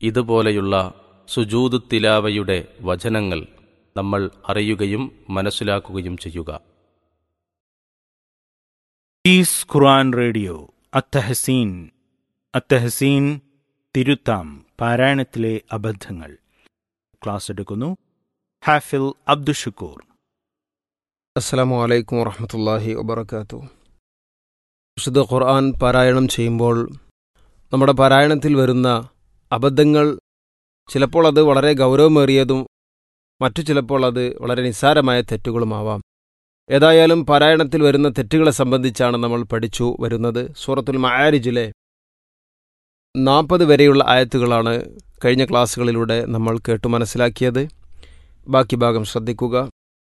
ഇതുപോലെയുള്ള സുജൂദ് തിലാവയുടെ വചനങ്ങൾ നമ്മൾ അറിയുകയും മനസ്സിലാക്കുകയും ചെയ്യുക ഈസ് ഖുർആൻ റേഡിയോ അത്തഹസീൻ അത്തഹസീൻ തിരുത്താം പാരായണത്തിലെ അബദ്ധങ്ങൾ ക്ലാസ് എടുക്കുന്നു ഹാഫിൽ അബ്ദുഷക്കൂർ അസ്സലാമു അലൈക്കും വറഹമത്തല്ലാഹി വബർക്കാത്തു വിശുദ്ധ ഖുർആൻ പാരായണം ചെയ്യുമ്പോൾ നമ്മുടെ പാരായണത്തിൽ വരുന്ന അബദ്ധങ്ങൾ ചിലപ്പോൾ അത് വളരെ ഗൗരവമേറിയതും മറ്റു ചിലപ്പോൾ അത് വളരെ നിസ്സാരമായ തെറ്റുകളുമാവാം ഏതായാലും പാരായണത്തിൽ വരുന്ന തെറ്റുകളെ സംബന്ധിച്ചാണ് നമ്മൾ പഠിച്ചു വരുന്നത് സൂറത്തുൽ മയാരിജിലെ നാൽപ്പത് വരെയുള്ള ആയത്തുകളാണ് കഴിഞ്ഞ ക്ലാസ്സുകളിലൂടെ നമ്മൾ കേട്ടു മനസ്സിലാക്കിയത് ബാക്കി ഭാഗം ശ്രദ്ധിക്കുക